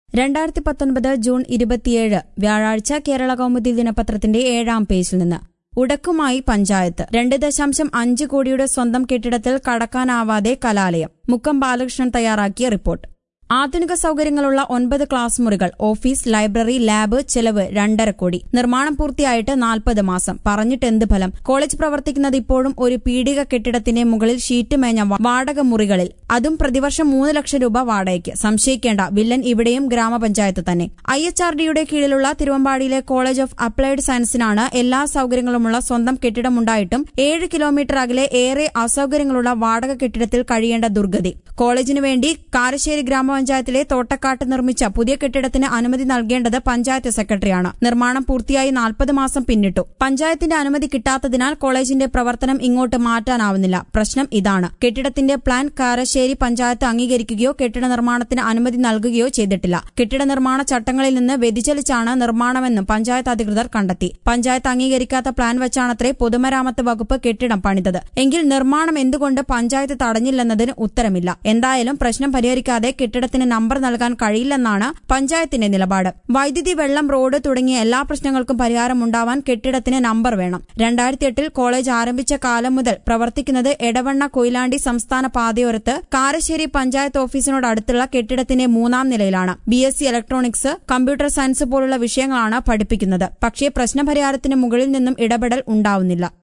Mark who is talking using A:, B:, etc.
A: രണ്ടായിരത്തി പത്തൊൻപത് ജൂൺ ഇരുപത്തിയേഴ് വ്യാഴാഴ്ച കേരള കൗമുദി ദിനപത്രത്തിന്റെ ഏഴാം പേജിൽ നിന്ന് ഉടക്കുമായി പഞ്ചായത്ത് രണ്ട് ദശാംശം അഞ്ച് കോടിയുടെ സ്വന്തം കെട്ടിടത്തിൽ കടക്കാനാവാതെ കലാലയം മുക്കം ബാലകൃഷ്ണൻ തയ്യാറാക്കിയ റിപ്പോർട്ട് ആധുനിക സൗകര്യങ്ങളുള്ള ഒൻപത് ക്ലാസ് മുറികൾ ഓഫീസ് ലൈബ്രറി ലാബ് ചെലവ് രണ്ടര കോടി നിർമ്മാണം പൂർത്തിയായിട്ട് നാൽപ്പത് മാസം പറഞ്ഞിട്ടെന്ത് ഫലം കോളേജ് പ്രവർത്തിക്കുന്നത് ഇപ്പോഴും ഒരു പീഡിക കെട്ടിടത്തിന്റെ മുകളിൽ ഷീറ്റ് മേഞ്ഞ വ- വാടക മുറികളിൽ അതും പ്രതിവർഷം മൂന്ന് ലക്ഷം രൂപ വാടകയ്ക്ക് സംശയിക്കേണ്ട വില്ലൻ ഇവിടെയും ഗ്രാമപഞ്ചായത്ത് തന്നെ ഐ എച്ച് ആർ ഡിയുടെ കീഴിലുള്ള തിരുവമ്പാടിയിലെ കോളേജ് ഓഫ് അപ്ലൈഡ് സയൻസിനാണ് എല്ലാ സൗകര്യങ്ങളുമുള്ള സ്വന്തം കെട്ടിടമുണ്ടായിട്ടും ഏഴ് കിലോമീറ്റർ അകലെ ഏറെ അസൗകര്യങ്ങളുള്ള വാടക കെട്ടിടത്തിൽ കഴിയേണ്ട ദുർഗതി കോളേജിനു വേണ്ടി കാരശ്ശേരി ഗ്രാമപഞ്ചായത്തിലെ തോട്ടക്കാട്ട് നിർമ്മിച്ച പുതിയ കെട്ടിടത്തിന് അനുമതി നൽകേണ്ടത് പഞ്ചായത്ത് സെക്രട്ടറിയാണ് നിർമ്മാണം പൂർത്തിയായി നാൽപ്പത് മാസം പിന്നിട്ടു പഞ്ചായത്തിന്റെ അനുമതി കിട്ടാത്തതിനാൽ കോളേജിന്റെ പ്രവർത്തനം ഇങ്ങോട്ട് മാറ്റാനാവുന്നില്ല പ്രശ്നം ഇതാണ് കെട്ടിടത്തിന്റെ പ്ലാൻ കാരശ്ശേരി പഞ്ചായത്ത് അംഗീകരിക്കുകയോ കെട്ടിട നിർമ്മാണത്തിന് അനുമതി നൽകുകയോ ചെയ്തിട്ടില്ല കെട്ടിട നിർമ്മാണ ചട്ടങ്ങളിൽ നിന്ന് വ്യതിചലിച്ചാണ് നിർമ്മാണമെന്നും പഞ്ചായത്ത് അധികൃതർ കണ്ടെത്തി പഞ്ചായത്ത് അംഗീകരിക്കാത്ത പ്ലാൻ വെച്ചാണത്രേ പൊതുമരാമത്ത് വകുപ്പ് കെട്ടിടം പണിതത് എങ്കിൽ നിർമ്മാണം എന്തുകൊണ്ട് പഞ്ചായത്ത് തടഞ്ഞില്ലെന്നതിന് ഉത്തരമില്ല എന്തായാലും പ്രശ്നം പരിഹരിക്കാതെ കെട്ടിടത്തിന് നമ്പർ നൽകാൻ കഴിയില്ലെന്നാണ് പഞ്ചായത്തിന്റെ നിലപാട് വൈദ്യുതി വെള്ളം റോഡ് തുടങ്ങിയ എല്ലാ പ്രശ്നങ്ങൾക്കും പരിഹാരമുണ്ടാവാൻ കെട്ടിടത്തിന് നമ്പർ വേണം രണ്ടായിരത്തി എട്ടിൽ കോളേജ് ആരംഭിച്ച കാലം മുതൽ പ്രവർത്തിക്കുന്നത് എടവണ്ണ കൊയിലാണ്ടി സംസ്ഥാന പാതയോരത്ത് കാരശ്ശേരി പഞ്ചായത്ത് ഓഫീസിനോട് അടുത്തുള്ള കെട്ടിടത്തിന്റെ മൂന്നാം നിലയിലാണ് B S C electronics computer science പോലുള്ള വിഷയങ്ങളാണ് പഠിപ്പിക്കുന്നത് പക്ഷേ പ്രശ്നപരിഹാരത്തിന് മുകളിൽ നിന്നും ഇടപെടൽ ഉണ്ടാവുന്നില്ല